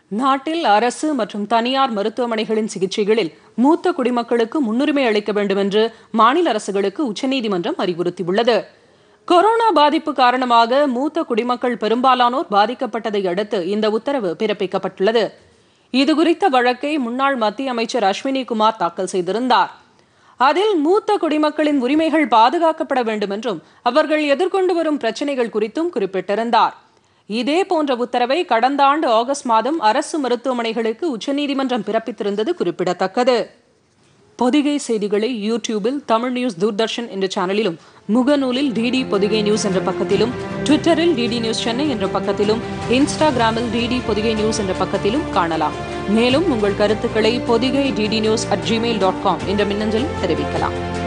நாட்டில் அரசு மற்றும் தனியார் மருத்துவமனைகளின் சிகிச்சைகளில் மூத்த குடிமக்களுக்கு முன்னுரிமை அளிக்க வேண்டும் என்று மாநில அரசுகளுக்கு உச்சநீதிமன்றம் அறிவுறுத்தியுள்ளது கொரோனா பாதிப்பு காரணமாக மூத்த குடிமக்கள் பெரும்பாலானோர் பாதிக்கப்பட்டதை அடுத்து இந்த உத்தரவு பிறப்பிக்கப்பட்டுள்ளது இதுகுறித்த வழக்கை முன்னாள் மத்திய அமைச்சர் அஸ்வினி குமார் தாக்கல் செய்திருந்தார் அதில் மூத்த குடிமக்களின் உரிமைகள் பாதுகாக்கப்பட வேண்டும் என்றும் அவர்கள் எதிர்கொண்டு வரும் பிரச்சனைகள் குறித்தும் குறிப்பிட்டிருந்தார் இதே போன்ற உத்தரவை கடந்த ஆண்டு ஆகஸ்ட் மாதம் அரசு மருத்துவமனைகளுக்கு உச்சநீதிமன்றம் பிறப்பித்திருந்தது குறிப்பிடத்தக்கது பொதிகை செய்திகளை யூடியூபில் தமிழ் நியூஸ் தூர்தர்ஷன் என்ற சேனலிலும் முகநூலில் டிடி பொதிகை நியூஸ் என்ற பக்கத்திலும் ட்விட்டரில் டிடி நியூஸ் சென்னை என்ற பக்கத்திலும் இன்ஸ்டாகிராமில் டிடி பொதிகை நியூஸ் என்ற பக்கத்திலும் காணலாம் மேலும் உங்கள் கருத்துக்களை Podhigai DD news at Gmail dot com என்ற மின்னஞ்சலில் தெரிவிக்கலாம்